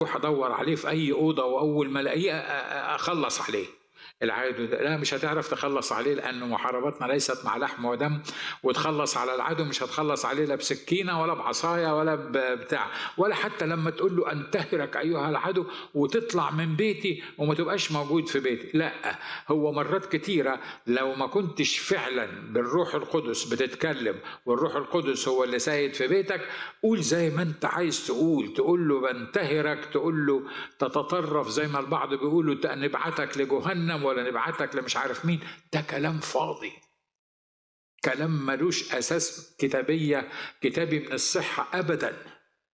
اروح ادور عليه في اي اوضه واول ما الاقيه اخلص عليه العدو ده لا مش هتعرف تخلص عليه لأن محاربتنا ليست مع لحم ودم وتخلص على العدو مش هتخلص عليه لا بسكينة ولا بعصاية ولا بتاع ولا حتى لما تقول له أنتهرك أيها العدو وتطلع من بيتي وما تبقاش موجود في بيتي لا هو مرات كتيرة لو ما كنتش فعلا بالروح القدس بتتكلم والروح القدس هو اللي سايد في بيتك قول زي ما انت عايز تقول تقول له بنتهرك تقول له تتطرف زي ما البعض بيقولوا نبعتك لجهنم ولا نبعتك لمش عارف مين ده كلام فاضي كلام ملوش اساس كتابيه كتابي من الصحه ابدا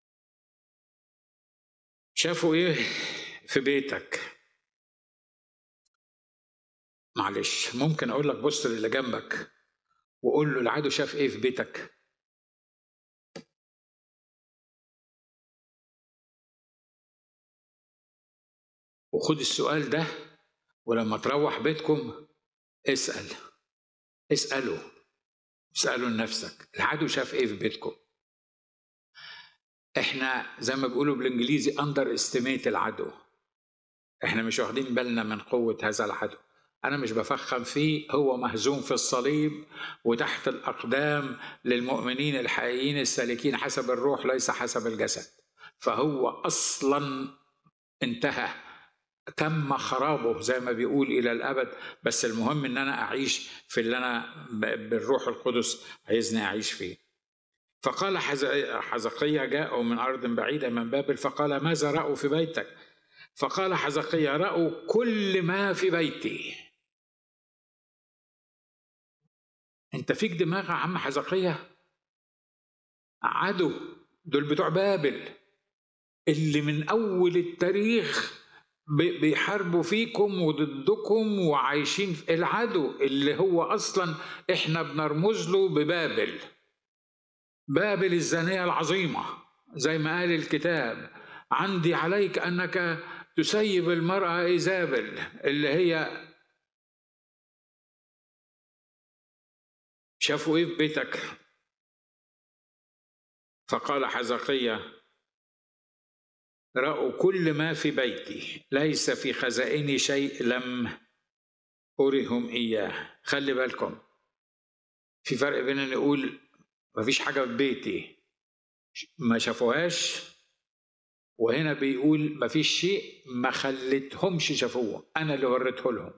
شافوا ايه في بيتك معلش ممكن اقول لك بص للي جنبك وقول له العدو شاف ايه في بيتك وخد السؤال ده ولما تروح بيتكم اسأل اسألوا اسألوا لنفسك العدو شاف ايه في بيتكم احنا زي ما بيقولوا بالانجليزي اندر استيميت العدو احنا مش واخدين بالنا من قوة هذا العدو أنا مش بفخم فيه هو مهزوم في الصليب وتحت الأقدام للمؤمنين الحقيقيين السالكين حسب الروح ليس حسب الجسد فهو أصلا انتهى تم خرابه زي ما بيقول الى الابد بس المهم ان انا اعيش في اللي انا بالروح القدس عايزني اعيش فيه فقال حزقية جاءوا من أرض بعيدة من بابل فقال ماذا رأوا في بيتك فقال حزقية رأوا كل ما في بيتي أنت فيك دماغ يا عم حزقية عدو دول بتوع بابل اللي من أول التاريخ بيحاربوا فيكم وضدكم وعايشين في العدو اللي هو اصلا احنا بنرمز له ببابل بابل الزانيه العظيمه زي ما قال الكتاب عندي عليك انك تسيب المراه ايزابل اللي هي شافوا ايه في بيتك فقال حزقيه رأوا كل ما في بيتي ليس في خزائني شيء لم أرهم إياه خلي بالكم في فرق بين أن نقول مفيش حاجة في بيتي ما شافوهاش وهنا بيقول مفيش شيء ما خليتهمش شافوه أنا اللي وريته لهم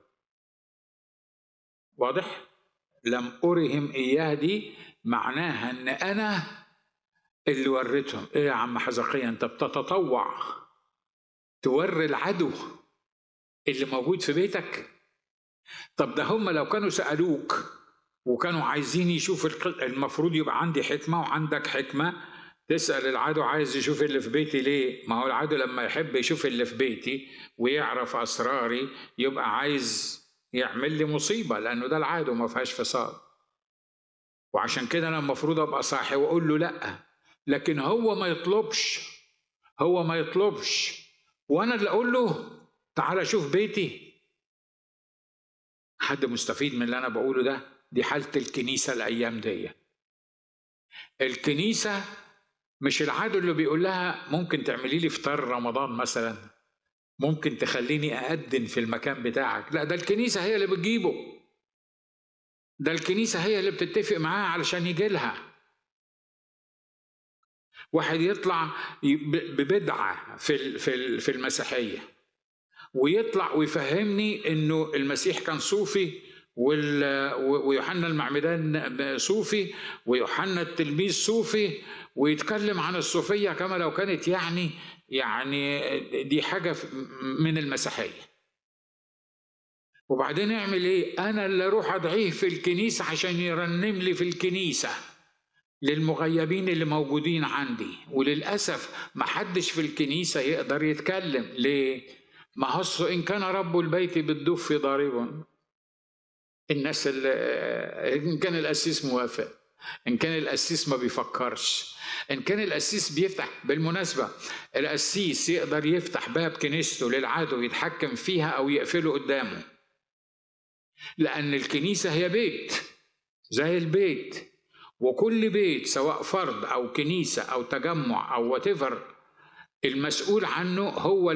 واضح؟ لم أرهم إياه دي معناها أن أنا اللي وريتهم ايه يا عم حزقية انت بتتطوع توري العدو اللي موجود في بيتك طب ده هم لو كانوا سألوك وكانوا عايزين يشوفوا المفروض يبقى عندي حكمة وعندك حكمة تسأل العدو عايز يشوف اللي في بيتي ليه ما هو العدو لما يحب يشوف اللي في بيتي ويعرف أسراري يبقى عايز يعمل لي مصيبة لأنه ده العدو ما فيهاش فصال وعشان كده أنا المفروض أبقى صاحي وأقول له لأ لكن هو ما يطلبش هو ما يطلبش وانا اللي اقول له تعالى شوف بيتي حد مستفيد من اللي انا بقوله ده دي حاله الكنيسه الايام دي الكنيسه مش العدو اللي بيقول لها ممكن تعملي لي فطار رمضان مثلا ممكن تخليني أأذن في المكان بتاعك لا ده الكنيسة هي اللي بتجيبه ده الكنيسة هي اللي بتتفق معاه علشان يجي لها واحد يطلع ببدعه في في المسيحيه ويطلع ويفهمني انه المسيح كان صوفي ويوحنا المعمدان صوفي ويوحنا التلميذ صوفي ويتكلم عن الصوفيه كما لو كانت يعني يعني دي حاجه من المسيحيه وبعدين يعمل ايه انا اللي اروح ادعيه في الكنيسه عشان يرنم لي في الكنيسه للمغيبين اللي موجودين عندي وللأسف ما حدش في الكنيسة يقدر يتكلم ليه؟ ما هص إن كان رب البيت بالدف ضارب الناس اللي إن كان القسيس موافق إن كان القسيس ما بيفكرش إن كان القسيس بيفتح بالمناسبة القسيس يقدر يفتح باب كنيسته للعدو يتحكم فيها أو يقفله قدامه لأن الكنيسة هي بيت زي البيت وكل بيت سواء فرد او كنيسه او تجمع او واتيفر المسؤول عنه هو